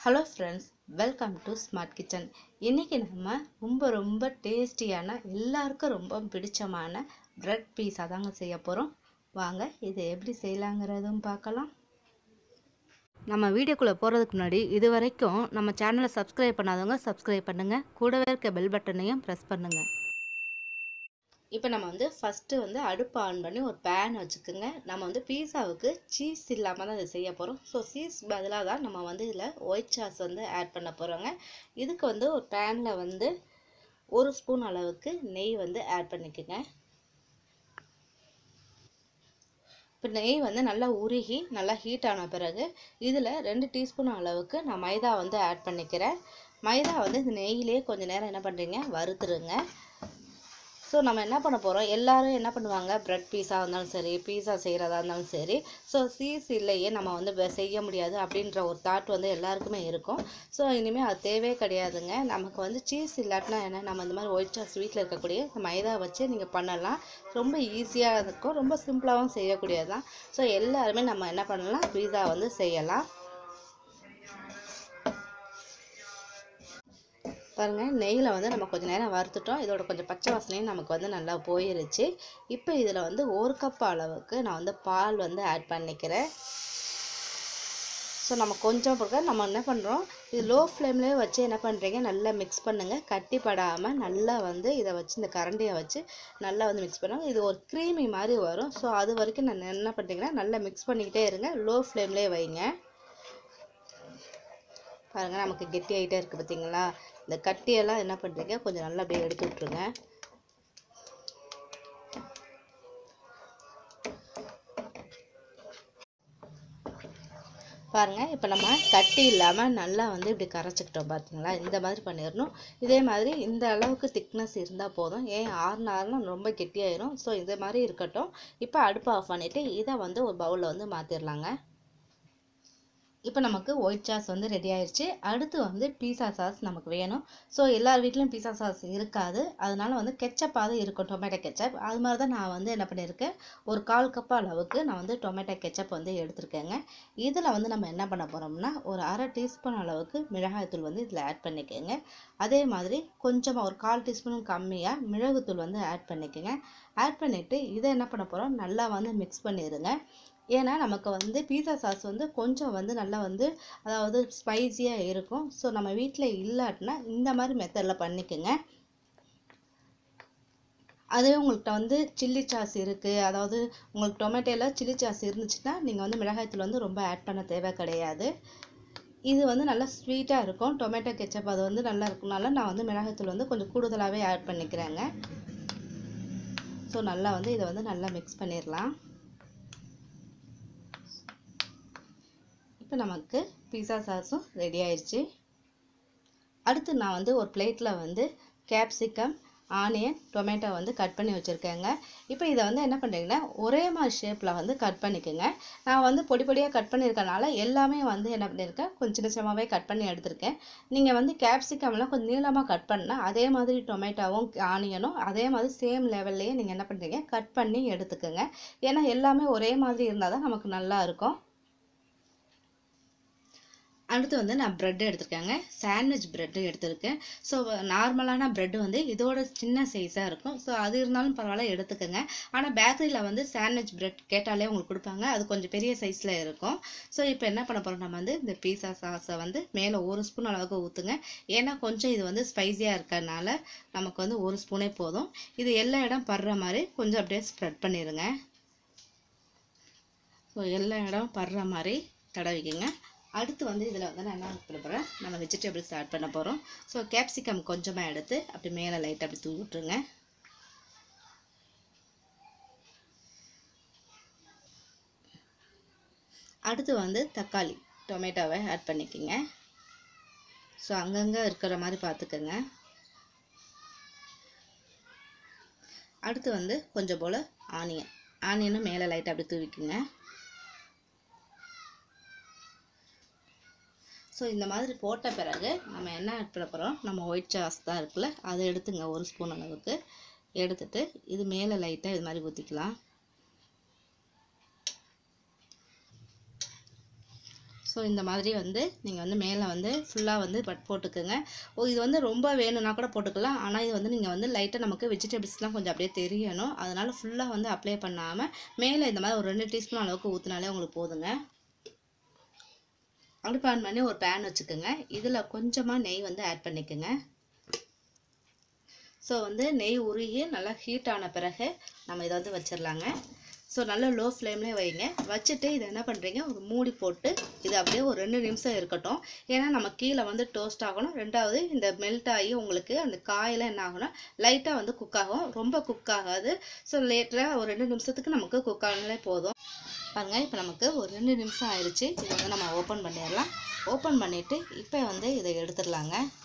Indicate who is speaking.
Speaker 1: hello friends welcome to smart kitchen இன்றைக்கி நம்ம ரொம்ப ரொம்ப டேஸ்டியான எல்லாருக்கும் ரொம்ப பிடிச்சமான பிரெட் பீஸா தாங்க செய்ய போகிறோம் வாங்க இதை எப்படி செய்யலாங்கிறதும் பார்க்கலாம்
Speaker 2: நம்ம வீடியோக்குள்ளே போகிறதுக்கு முன்னாடி இது வரைக்கும் நம்ம சேனலை சப்ஸ்கிரைப் பண்ணாதவங்க சப்ஸ்கிரைப் பண்ணுங்கள் கூடவே இருக்க பெல் பட்டனையும் ப்ரெஸ் பண்ணுங்கள்
Speaker 1: இப்போ நம்ம வந்து ஃபஸ்ட்டு வந்து அடுப்பு ஆன் பண்ணி ஒரு பேன் வச்சுக்கோங்க நம்ம வந்து பீஸாவுக்கு சீஸ் இல்லாமல் தான் இதை செய்ய போகிறோம் ஸோ சீஸ் பதிலாக தான் நம்ம வந்து இதில் ஒயிட் சாஸ் வந்து ஆட் பண்ண போகிறோங்க இதுக்கு வந்து ஒரு பேனில் வந்து ஒரு ஸ்பூன் அளவுக்கு நெய் வந்து ஆட் பண்ணிக்கோங்க இப்போ நெய் வந்து நல்லா உருகி நல்லா ஹீட் ஆன பிறகு இதில் ரெண்டு டீஸ்பூன் அளவுக்கு நான் மைதா வந்து ஆட் பண்ணிக்கிறேன் மைதா வந்து இந்த நெய்யிலே கொஞ்சம் நேரம் என்ன பண்ணுறீங்க வறுத்துருங்க ஸோ நம்ம என்ன பண்ண போகிறோம் எல்லாரும் என்ன பண்ணுவாங்க ப்ரெட் பீஸா இருந்தாலும் சரி பீஸா செய்கிறதா இருந்தாலும் சரி ஸோ சீஸ் இல்லையே நம்ம வந்து வெ- செய்ய முடியாது அப்படின்ற ஒரு தாட் வந்து எல்லாருக்குமே இருக்கும் ஸோ இனிமேல் அது தேவையே கிடையாதுங்க நமக்கு வந்து சீஸ் இல்லாட்டினா என்ன நம்ம இந்த மாதிரி ஒயிட் சாஸ் வீட்டில் இருக்கக்கூடிய இந்த மைதா வச்சு நீங்கள் பண்ணலாம் ரொம்ப ஈஸியாக இருக்கும் ரொம்ப சிம்பிளாகவும் செய்யக்கூடியது தான் ஸோ எல்லாருமே நம்ம என்ன பண்ணலாம் பீஸா வந்து செய்யலாம் பாருங்கள் நெய்யில் வந்து நம்ம கொஞ்சம் நேரம் வறுத்துட்டோம் இதோட கொஞ்சம் பச்சை வாசனையும் நமக்கு வந்து நல்லா போயிருச்சு இப்போ இதில் வந்து ஒரு கப் அளவுக்கு நான் வந்து பால் வந்து ஆட் பண்ணிக்கிறேன் ஸோ நம்ம கொஞ்சம் போக நம்ம என்ன பண்ணுறோம் இது லோ ஃப்ளேம்லேயே வச்சு என்ன பண்ணுறீங்க நல்லா மிக்ஸ் பண்ணுங்கள் கட்டி படாமல் நல்லா வந்து இதை வச்சு இந்த கரண்டியை வச்சு நல்லா வந்து மிக்ஸ் பண்ணுங்க இது ஒரு க்ரீமி மாதிரி வரும் ஸோ அது வரைக்கும் நான் என்ன பண்ணுறீங்கன்னா நல்லா மிக்ஸ் பண்ணிக்கிட்டே இருங்க லோ ஃப்ளேம்லேயே வைங்க பாருங்க நமக்கு கெட்டி ஆகிட்டே இருக்குது பார்த்தீங்களா இந்த கட்டியெல்லாம் என்ன பண்ணுறீங்க கொஞ்சம் நல்லா அப்படியே எடுத்து விட்ருங்க பாருங்க இப்போ நம்ம கட்டி இல்லாமல் நல்லா வந்து இப்படி கரைச்சிக்கிட்டோம் பார்த்தீங்களா இந்த மாதிரி பண்ணிடணும் இதே மாதிரி இந்த அளவுக்கு திக்னஸ் இருந்தால் போதும் ஏன் ஆறுன ஆறுனா ரொம்ப கெட்டியாயிரும் ஸோ இந்த மாதிரி இருக்கட்டும் இப்போ அடுப்பு ஆஃப் பண்ணிவிட்டு இதை வந்து ஒரு பவுலில் வந்து மாற்றிடலாங்க இப்போ நமக்கு ஒயிட் சாஸ் வந்து ரெடி ஆயிடுச்சு அடுத்து வந்து பீஸா சாஸ் நமக்கு வேணும் ஸோ எல்லார் வீட்லேயும் பீஸா சாஸ் இருக்காது அதனால வந்து கெச்சப்பாவது இருக்கும் டொமேட்டோ கெச்சப் அது மாதிரி தான் நான் வந்து என்ன பண்ணியிருக்கேன் ஒரு கால் கப் அளவுக்கு நான் வந்து டொமேட்டோ கெச்சப் வந்து எடுத்திருக்கேங்க இதில் வந்து நம்ம என்ன பண்ண போகிறோம்னா ஒரு அரை டீஸ்பூன் அளவுக்கு மிளகாய்த்தூள் வந்து இதில் ஆட் பண்ணிக்கோங்க அதே மாதிரி கொஞ்சமாக ஒரு கால் டீஸ்பூன் கம்மியாக மிளகுத்தூள் வந்து ஆட் பண்ணிக்கோங்க ஆட் பண்ணிவிட்டு இதை என்ன பண்ண போகிறோம் நல்லா வந்து மிக்ஸ் பண்ணிடுங்க ஏன்னா நமக்கு வந்து பீஸா சாஸ் வந்து கொஞ்சம் வந்து நல்லா வந்து அதாவது ஸ்பைசியாக இருக்கும் ஸோ நம்ம வீட்டில் இல்லாட்டினா இந்த மாதிரி மெத்தடில் பண்ணிக்கோங்க அதுவே உங்கள்கிட்ட வந்து சில்லி சாஸ் இருக்குது அதாவது உங்களுக்கு டொமேட்டோவில் சில்லி சாஸ் இருந்துச்சுன்னா நீங்கள் வந்து மிளகாய்த்தூள் வந்து ரொம்ப ஆட் பண்ண தேவை கிடையாது இது வந்து நல்லா ஸ்வீட்டாக இருக்கும் டொமேட்டோ கெச்சப் அது வந்து நல்லா இருக்கனால நான் வந்து மிளகாய்த்தூள் வந்து கொஞ்சம் கூடுதலாகவே ஆட் பண்ணிக்கிறேங்க ஸோ நல்லா வந்து இதை வந்து நல்லா மிக்ஸ் பண்ணிடலாம் இப்போ நமக்கு பீஸா சாஸும் ரெடி ஆயிடுச்சு அடுத்து நான் வந்து ஒரு பிளேட்டில் வந்து கேப்சிகம் ஆனியன் டொமேட்டோ வந்து கட் பண்ணி வச்சுருக்கேங்க இப்போ இதை வந்து என்ன பண்ணுறீங்கன்னா ஒரே மாதிரி ஷேப்பில் வந்து கட் பண்ணிக்கோங்க நான் வந்து பொடி பொடியாக கட் பண்ணியிருக்கனால எல்லாமே வந்து என்ன பண்ணியிருக்கேன் கொஞ்சம் சின்ன சின்னமாகவே கட் பண்ணி எடுத்திருக்கேன் நீங்கள் வந்து கேப்சிகம்லாம் கொஞ்சம் நீளமாக கட் பண்ணால் அதே மாதிரி டொமேட்டோவும் ஆனியனும் அதே மாதிரி சேம் லெவல்லையே நீங்கள் என்ன பண்ணுறீங்க கட் பண்ணி எடுத்துக்கோங்க ஏன்னா எல்லாமே ஒரே மாதிரி இருந்தால் தான் நமக்கு நல்லா இருக்கும் அடுத்து வந்து நான் ப்ரெட் எடுத்திருக்கேங்க சாண்ட்விச் ப்ரெட்டு எடுத்திருக்கேன் ஸோ நார்மலான ப்ரெட் வந்து இதோட சின்ன சைஸாக இருக்கும் ஸோ அது இருந்தாலும் பரவாயில்ல எடுத்துக்கோங்க ஆனால் பேக்கரியில் வந்து சாண்ட்விச் ப்ரெட் கேட்டாலே உங்களுக்கு கொடுப்பாங்க அது கொஞ்சம் பெரிய சைஸில் இருக்கும் ஸோ இப்போ என்ன பண்ண போகிறோம் நம்ம வந்து இந்த பீஸா சாஸை வந்து மேலே ஒரு ஸ்பூன் அளவுக்கு ஊற்றுங்க ஏன்னா கொஞ்சம் இது வந்து ஸ்பைஸியாக இருக்கறனால நமக்கு வந்து ஒரு ஸ்பூனே போதும் இது எல்லா இடம் படுற மாதிரி கொஞ்சம் அப்படியே ஸ்ப்ரெட் பண்ணிடுங்க ஸோ எல்லா இடம் படுற மாதிரி தடவிக்கங்க அடுத்து வந்து இதில் வந்து நான் என்ன பண்ண போகிறேன் நம்ம வெஜிடபிள்ஸ் ஆட் பண்ண போகிறோம் ஸோ கேப்சிகம் கொஞ்சமாக எடுத்து அப்படி மேலே லைட் அப்படி தூவி விட்ருங்க அடுத்து வந்து தக்காளி டொமேட்டோவை ஆட் பண்ணிக்கோங்க ஸோ அங்கங்கே இருக்கிற மாதிரி பார்த்துக்கோங்க அடுத்து வந்து கொஞ்சம் போல் ஆனியன் ஆனியனும் மேலே லைட்டாக அப்படி தூவிக்குங்க ஸோ இந்த மாதிரி போட்ட பிறகு நம்ம என்ன ஆட் பண்ண போகிறோம் நம்ம ஒயிட் சாஸ் தான் இருக்குல்ல அதை எடுத்துங்க ஒரு ஸ்பூன் அளவுக்கு எடுத்துட்டு இது மேலே லைட்டாக இது மாதிரி ஊற்றிக்கலாம் ஸோ இந்த மாதிரி வந்து நீங்கள் வந்து மேலே வந்து ஃபுல்லாக வந்து பட் போட்டுக்குங்க ஓ இது வந்து ரொம்ப வேணும்னா கூட போட்டுக்கலாம் ஆனால் இது வந்து நீங்கள் வந்து லைட்டாக நமக்கு வெஜிடபிள்ஸ்லாம் கொஞ்சம் அப்படியே தெரியணும் அதனால ஃபுல்லாக வந்து அப்ளை பண்ணாமல் மேலே இந்த மாதிரி ஒரு ரெண்டு டீஸ்பூன் அளவுக்கு ஊற்றினாலே உங்களுக்கு போதுங்க அடுப்பு ஆன் பண்ணி ஒரு பேன் வச்சுக்கோங்க இதில் கொஞ்சமாக நெய் வந்து ஆட் பண்ணிக்கோங்க ஸோ வந்து நெய் உருகி நல்லா ஹீட் ஆன பிறகு நம்ம இதை வந்து வச்சிடலாங்க ஸோ நல்லா லோ ஃப்ளேம்லேயே வைங்க வச்சுட்டு இதை என்ன பண்ணுறீங்க ஒரு மூடி போட்டு இது அப்படியே ஒரு ரெண்டு நிமிஷம் இருக்கட்டும் ஏன்னா நம்ம கீழே வந்து டோஸ்ட் ஆகணும் ரெண்டாவது இந்த மெல்ட் ஆகி உங்களுக்கு அந்த காயெல்லாம் என்ன ஆகும்னா லைட்டாக வந்து குக் ஆகும் ரொம்ப குக் ஆகாது ஸோ லேட்டில் ஒரு ரெண்டு நிமிஷத்துக்கு நமக்கு குக் ஆனாலே போதும் பாருங்க இப்போ நமக்கு ஒரு ரெண்டு நிமிஷம் ஆயிடுச்சு இதை வந்து நம்ம ஓப்பன் பண்ணிடலாம் ஓப்பன் பண்ணிவிட்டு இப்போ வந்து இதை எடுத்துடலாங்க